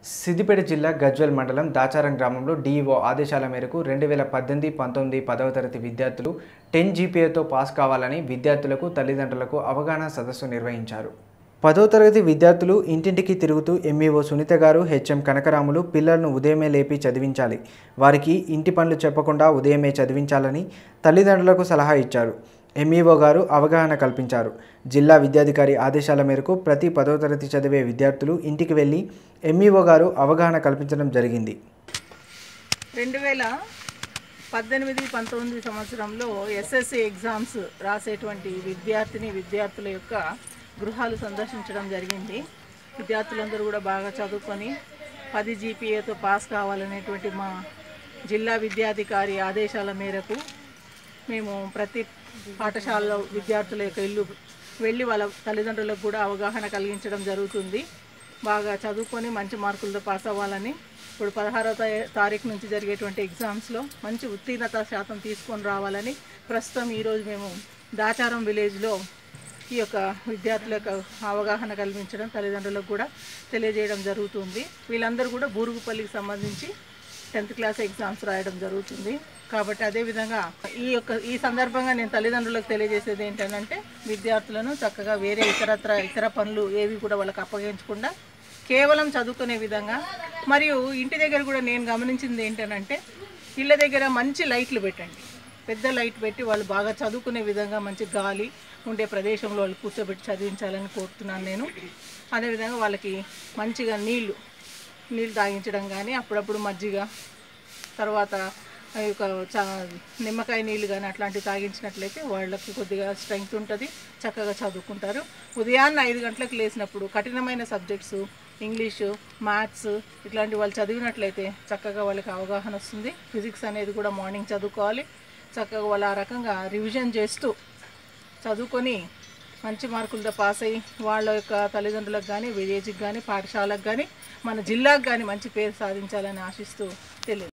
సిద్దిపేట జిల్లా గజ్వెల్ మండలం దాచారం గ్రామంలో డీఈఓ ఆదేశాల మేరకు రెండు వేల పద్దెనిమిది పంతొమ్మిది పదవ తరగతి విద్యార్థులు టెన్ జీపీఏతో పాస్ కావాలని విద్యార్థులకు తల్లిదండ్రులకు అవగాహన సదస్సు నిర్వహించారు పదో తరగతి విద్యార్థులు ఇంటింటికి తిరుగుతూ ఎంఈఓ సునీత గారు హెచ్ఎం కనకరాములు పిల్లలను ఉదయమే లేపి చదివించాలి వారికి ఇంటి పనులు చెప్పకుండా ఉదయమే చదివించాలని తల్లిదండ్రులకు సలహా ఇచ్చారు ఎంఈఓ గారు అవగాహన కల్పించారు జిల్లా విద్యాధికారి ఆదేశాల మేరకు ప్రతి పదో తరగతి చదివే విద్యార్థులు ఇంటికి వెళ్ళి ఎంఈఓ గారు అవగాహన కల్పించడం జరిగింది రెండు వేల పద్దెనిమిది పంతొమ్మిది సంవత్సరంలో ఎస్ఎస్సి ఎగ్జామ్స్ రాసేటువంటి విద్యార్థిని విద్యార్థుల యొక్క గృహాలు సందర్శించడం జరిగింది విద్యార్థులందరూ కూడా బాగా చదువుకొని పది జీపీఏతో పాస్ కావాలనేటువంటి మా జిల్లా విద్యాధికారి ఆదేశాల మేరకు మేము ప్రతి పాఠశాలలో విద్యార్థుల యొక్క ఇల్లు వెళ్ళి వాళ్ళ తల్లిదండ్రులకు కూడా అవగాహన కలిగించడం జరుగుతుంది బాగా చదువుకొని మంచి మార్కులతో పాస్ అవ్వాలని ఇప్పుడు పదహారవ తా- తారీఖు నుంచి జరిగేటువంటి ఎగ్జామ్స్లో మంచి ఉత్తీర్ణత శాతం తీసుకొని రావాలని ప్రస్తుతం ఈరోజు మేము దాచారం విలేజ్లో ఈ యొక్క విద్యార్థుల యొక్క అవగాహన కల్పించడం తల్లిదండ్రులకు కూడా తెలియజేయడం జరుగుతుంది వీళ్ళందరూ కూడా బూరుగుపల్లికి సంబంధించి టెన్త్ క్లాస్ ఎగ్జామ్స్ రాయడం జరుగుతుంది కాబట్టి అదేవిధంగా ఈ యొక్క ఈ సందర్భంగా నేను తల్లిదండ్రులకు తెలియజేసేది ఏంటంటే విద్యార్థులను చక్కగా వేరే ఇతరత్ర ఇతర పనులు ఏవి కూడా వాళ్ళకి అప్పగించకుండా కేవలం చదువుకునే విధంగా మరియు ఇంటి దగ్గర కూడా నేను గమనించింది ఏంటంటే ఇళ్ళ దగ్గర మంచి లైట్లు పెట్టండి పెద్ద లైట్ పెట్టి వాళ్ళు బాగా చదువుకునే విధంగా మంచి గాలి ఉండే ప్రదేశంలో వాళ్ళు కూర్చోబెట్టి చదివించాలని కోరుతున్నాను నేను అదేవిధంగా వాళ్ళకి మంచిగా నీళ్లు నీళ్ళు తాగించడం కానీ అప్పుడప్పుడు మజ్జిగ తర్వాత ఆ యొక్క చా నిమ్మకాయ నీళ్ళు కానీ అట్లాంటివి తాగించినట్లయితే వాళ్ళకి కొద్దిగా స్ట్రెంగ్త్ ఉంటుంది చక్కగా చదువుకుంటారు ఉదయాన్నే ఐదు గంటలకు లేచినప్పుడు కఠినమైన సబ్జెక్ట్స్ ఇంగ్లీషు మ్యాథ్స్ ఇట్లాంటి వాళ్ళు చదివినట్లయితే చక్కగా వాళ్ళకి అవగాహన వస్తుంది ఫిజిక్స్ అనేది కూడా మార్నింగ్ చదువుకోవాలి చక్కగా వాళ్ళు ఆ రకంగా రివిజన్ చేస్తూ చదువుకొని మంచి మార్కులతో పాస్ అయ్యి వాళ్ళ యొక్క తల్లిదండ్రులకు కానీ విలేజ్కి కానీ పాఠశాలకు కానీ మన జిల్లాకు కానీ మంచి పేరు సాధించాలని ఆశిస్తూ తెలియదు